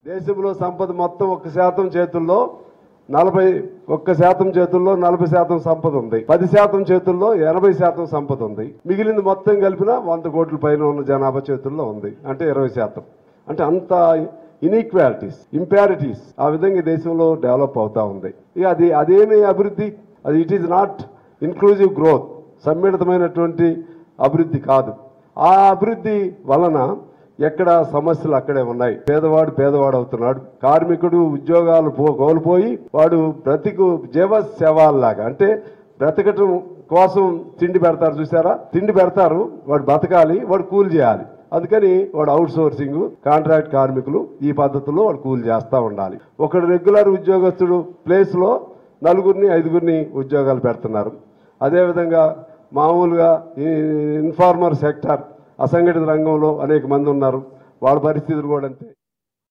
దేశంలో సంపద మొత్తం ఒక్క శాతం చేతుల్లో నలభై ఒక్క శాతం చేతుల్లో నలభై శాతం సంపద ఉంది పది శాతం చేతుల్లో ఎనభై శాతం సంపద ఉంది మిగిలింది మొత్తం కలిపిన వంద కోట్ల పైన ఉన్న జనాభా చేతుల్లో ఉంది అంటే ఇరవై శాతం అంటే అంత ఇన్ఈక్వాలిటీస్ ఇంపారిటీస్ ఆ విధంగా ఈ దేశంలో డెవలప్ అవుతా ఉంది ఇక అది అదేమి అభివృద్ధి అది it is not inclusive growth సమ్మిళితమైనటువంటి అభివృద్ధి కాదు ఆ అభివృద్ధి వలన ఎక్కడ సమస్యలు అక్కడే ఉన్నాయి పేదవాడు పేదవాడు అవుతున్నాడు కార్మికుడు ఉద్యోగాలు పో కోల్పోయి వాడు బ్రతికు జీవ శవాల్లాగా అంటే బ్రతకటం కోసం తిండి పెడతారు చూసారా తిండి పెడతారు వాడు బతకాలి వాడు కూలి చేయాలి అందుకని వాడు అవుట్ సోర్సింగ్ కాంట్రాక్ట్ కార్మికులు ఈ పద్ధతిలో వాడు కూలి చేస్తూ ఉండాలి ఒకడు రెగ్యులర్ ఉద్యోగస్తుడు ప్లేస్లో నలుగురిని ఐదుగురిని ఉద్యోగాలు పెడుతున్నారు అదేవిధంగా మామూలుగా ఈ ఇన్ఫార్మర్ సెక్టార్ అసంఘటిత రంగంలో అనేక మంది ఉన్నారు వాళ్ళ పరిస్థితులు కూడా అంతే